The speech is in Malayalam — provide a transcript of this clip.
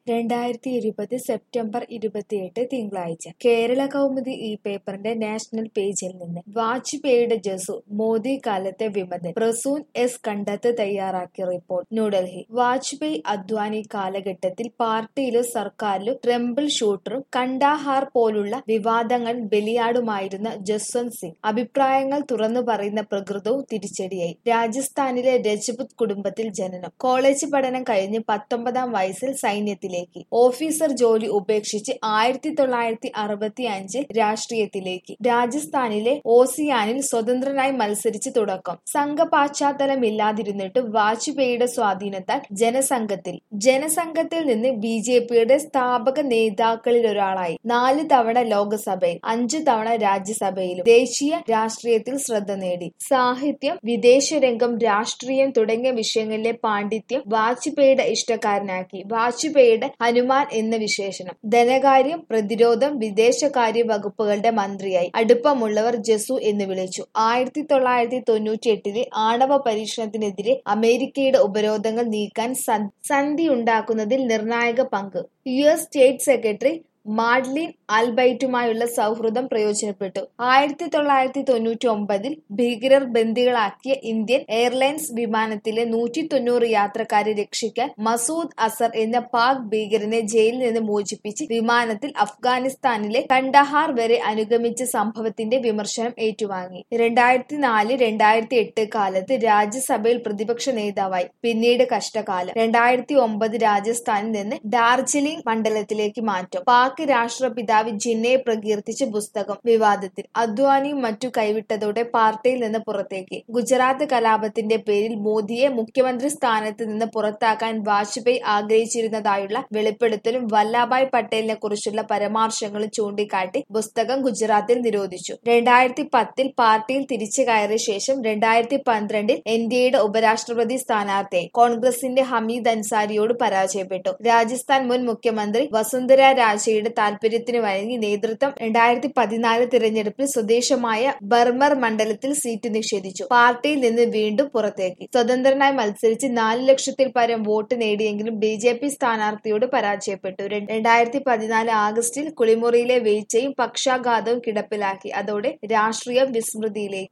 രണ്ടായിരത്തി ഇരുപത് സെപ്റ്റംബർ ഇരുപത്തിയെട്ട് തിങ്കളാഴ്ച കേരള കൗമുദി ഈ പേപ്പറിന്റെ നാഷണൽ പേജിൽ നിന്ന് വാജ്പേയിയുടെ ജസു മോദി കാലത്തെ വിമതൻ പ്രസൂൻ എസ് കണ്ടത്ത് തയ്യാറാക്കിയ റിപ്പോർട്ട് ന്യൂഡൽഹി വാജ്പേയി അദ്വാനി കാലഘട്ടത്തിൽ പാർട്ടിയിലും സർക്കാരിലും ട്രംപിൾ ഷൂട്ടറും കണ്ടാഹാർ പോലുള്ള വിവാദങ്ങൾ ബലിയാടുമായിരുന്ന ജസ്വന്ത് സിംഗ് അഭിപ്രായങ്ങൾ തുറന്നു പറയുന്ന പ്രകൃതവും തിരിച്ചടിയായി രാജസ്ഥാനിലെ രജപുത് കുടുംബത്തിൽ ജനനം കോളേജ് പഠനം കഴിഞ്ഞ് പത്തൊമ്പതാം വയസ്സിൽ സൈന്യത്തിലേക്ക് ഓഫീസർ ജോലി ഉപേക്ഷിച്ച് ആയിരത്തി തൊള്ളായിരത്തി അറുപത്തി അഞ്ചിൽ രാഷ്ട്രീയത്തിലേക്ക് രാജസ്ഥാനിലെ ഓസിയാനിൽ സ്വതന്ത്രനായി മത്സരിച്ച് തുടക്കം സംഘ പശ്ചാത്തലമില്ലാതിരുന്നിട്ട് വാജ്പേയിയുടെ സ്വാധീനത്താൽ ജനസംഘത്തിൽ ജനസംഘത്തിൽ നിന്ന് ബി ജെ പിയുടെ സ്ഥാപക നേതാക്കളിൽ ഒരാളായി നാല് തവണ ലോക്സഭയിൽ അഞ്ചു തവണ രാജ്യസഭയിലും ദേശീയ രാഷ്ട്രീയത്തിൽ ശ്രദ്ധ നേടി സാഹിത്യം വിദേശരംഗം രാഷ്ട്രീയം തുടങ്ങിയ വിഷയങ്ങളിലെ പാണ്ഡിത്യം വാജ്പേയിയുടെ ഇഷ്ടക്കാരനാക്കി വാജ്പേയിയുടെ ഹനുമാൻ എന്ന വിശേഷണം ധനകാര്യം പ്രതിരോധം വിദേശകാര്യ വകുപ്പുകളുടെ മന്ത്രിയായി അടുപ്പമുള്ളവർ ജസു എന്ന് വിളിച്ചു ആയിരത്തി തൊള്ളായിരത്തി തൊണ്ണൂറ്റി എട്ടിലെ ആണവ പരീക്ഷണത്തിനെതിരെ അമേരിക്കയുടെ ഉപരോധങ്ങൾ നീക്കാൻ സന്ധി ഉണ്ടാക്കുന്നതിൽ നിർണായക പങ്ക് U S state secretary Madeleine അൽബൈറ്റുമായുള്ള സൗഹൃദം പ്രയോജനപ്പെട്ടു ആയിരത്തി തൊള്ളായിരത്തി തൊണ്ണൂറ്റി ഒമ്പതിൽ ഭീകരർ ബന്ദികളാക്കിയ ഇന്ത്യൻ എയർലൈൻസ് വിമാനത്തിലെ നൂറ്റി തൊണ്ണൂറ് യാത്രക്കാരെ രക്ഷിക്കാൻ മസൂദ് അസർ എന്ന പാക് ഭീകരനെ ജയിലിൽ നിന്ന് മോചിപ്പിച്ച് വിമാനത്തിൽ അഫ്ഗാനിസ്ഥാനിലെ കണ്ടഹാർ വരെ അനുഗമിച്ച സംഭവത്തിന്റെ വിമർശനം ഏറ്റുവാങ്ങി രണ്ടായിരത്തി നാല് രണ്ടായിരത്തി എട്ട് കാലത്ത് രാജ്യസഭയിൽ പ്രതിപക്ഷ നേതാവായി പിന്നീട് കഷ്ടകാലം രണ്ടായിരത്തി ഒമ്പത് രാജസ്ഥാനിൽ നിന്ന് ഡാർജിലിംഗ് മണ്ഡലത്തിലേക്ക് മാറ്റം പാക് രാഷ്ട്രപിതാവ് ജിന്നയെ പ്രകീർത്തിച്ച പുസ്തകം വിവാദത്തിൽ അദ്വാനിയും മറ്റു കൈവിട്ടതോടെ പാർട്ടിയിൽ നിന്ന് പുറത്തേക്ക് ഗുജറാത്ത് കലാപത്തിന്റെ പേരിൽ മോദിയെ മുഖ്യമന്ത്രി സ്ഥാനത്ത് നിന്ന് പുറത്താക്കാൻ വാജ്പേയി ആഗ്രഹിച്ചിരുന്നതായുള്ള വെളിപ്പെടുത്തലും വല്ലഭായ് പട്ടേലിനെ കുറിച്ചുള്ള പരാമർശങ്ങളും ചൂണ്ടിക്കാട്ടി പുസ്തകം ഗുജറാത്തിൽ നിരോധിച്ചു രണ്ടായിരത്തി പത്തിൽ പാർട്ടിയിൽ തിരിച്ചു കയറിയ ശേഷം രണ്ടായിരത്തി പന്ത്രണ്ടിൽ എൻ ഡി എയുടെ ഉപരാഷ്ട്രപതി സ്ഥാനാർത്ഥിയായി കോൺഗ്രസിന്റെ ഹമീദ് അൻസാരിയോട് പരാജയപ്പെട്ടു രാജസ്ഥാൻ മുൻ മുഖ്യമന്ത്രി വസുന്ധര രാജയുടെ താൽപര്യത്തിന് വഴങ്ങി നേതൃത്വം രണ്ടായിരത്തി പതിനാല് തിരഞ്ഞെടുപ്പിൽ സ്വദേശമായ ബർമർ മണ്ഡലത്തിൽ സീറ്റ് നിഷേധിച്ചു പാർട്ടിയിൽ നിന്ന് വീണ്ടും പുറത്തേക്ക് സ്വതന്ത്രനായി മത്സരിച്ച് നാല് ലക്ഷത്തിൽ പരം വോട്ട് നേടിയെങ്കിലും ബി ജെ പി സ്ഥാനാർത്ഥിയോട് പരാജയപ്പെട്ടു രണ്ടായിരത്തി പതിനാല് ആഗസ്റ്റിൽ കുളിമുറിയിലെ വീഴ്ചയും പക്ഷാഘാതവും കിടപ്പിലാക്കി അതോടെ രാഷ്ട്രീയം വിസ്മൃതിയിലേക്ക്